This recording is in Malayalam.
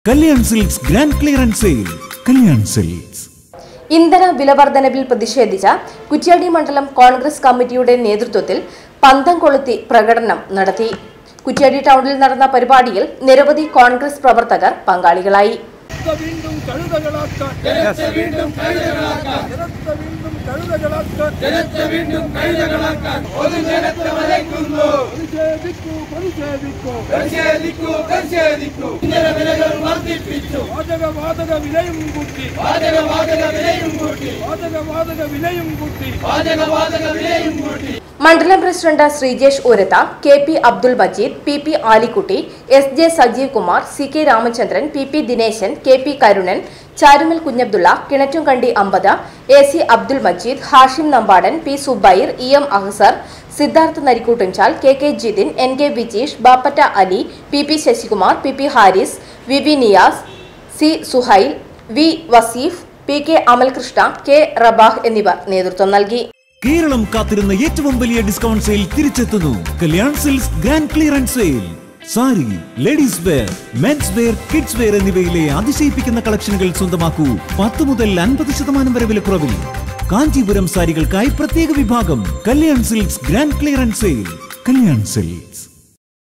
Kalyan silks grand clearance sale Kalyan silks ഇന്ധന വിലവർധനവിൽ പ്രതിഷേധിച്ച കുറ്റ്യാടി മണ്ഡലം കോൺഗ്രസ് കമ്മിറ്റിയുടെ നേതൃത്വത്തിൽ പന്തം കൊളുത്തി പ്രകടനം നടത്തി കുറ്റ്യാടി ടൗണിൽ നടന്ന പരിപാടിയിൽ നിരവധി കോൺഗ്രസ് പ്രവർത്തകർ പങ്കാളികളായി വീണ്ടും കഴുതകളാക്കാൻ ജനത്തെ വീണ്ടും കഴുതകളാക്കാൻ ജനത്തെ വീണ്ടും കഴുതകളാക്കാൻ ജനത്തെ വീണ്ടും കഴുതകളാക്കാൻ പൊതുജനത്തെ വലയ്ക്കുന്നു പ്രതിഷേധിക്കൂ പ്രതിഷേധിക്കൂ പ്രതിഷേധിക്കൂ പ്രതിഷേധിക്കൂ ഇന്ധന വിലകൾ വർദ്ധിപ്പിച്ചു വാതക വാതക വിലയും കൂട്ടി വാതക വാതക വിലയും കൂട്ടി വാതക വാതക വിലയും കൂട്ടി വാതക വാതക വിലയും കൂട്ടി മണ്ഡലം president Sreejesh Uratha K P Abdul Majeed P P Alikutty S J Sajeev Kumar C K Ramachandran P P Dineshan K P Karunan Charumal Kunhabdulla Kinattumkandi അമ്പത് A C Abdul Majeed Hashim Nambadan P Subair E M Ahsar Siddharth Narikkoottanchal K K Jithin N K Vijeesh Bappatta Ali P P Sasikumar P P Haris V V Niyas C Suhail V Vaseef P K Amalkrishna K Rabah എന്നിവർ നേതൃത്വം നൽകി കേരളം കാത്തിരുന്ന ഏറ്റവും വലിയ ഡിസ്കൗണ്ട് സെയിൽ തിരിച്ചെത്തുന്നു Kalyan silks grand clearance sale sari ladies wear men's wear kids wear എന്നിവയിലെ അതിശയിപ്പിക്കുന്ന കളക്ഷനുകൾ സ്വന്തമാക്കൂ പത്ത് മുതൽ അൻപത് ശതമാനം വരെ വിലക്കുറവിൽ കാഞ്ചീപുരം സാരികൾക്കായി പ്രത്യേക വിഭാഗം Kalyan silks grand clearance sale Kalyan silks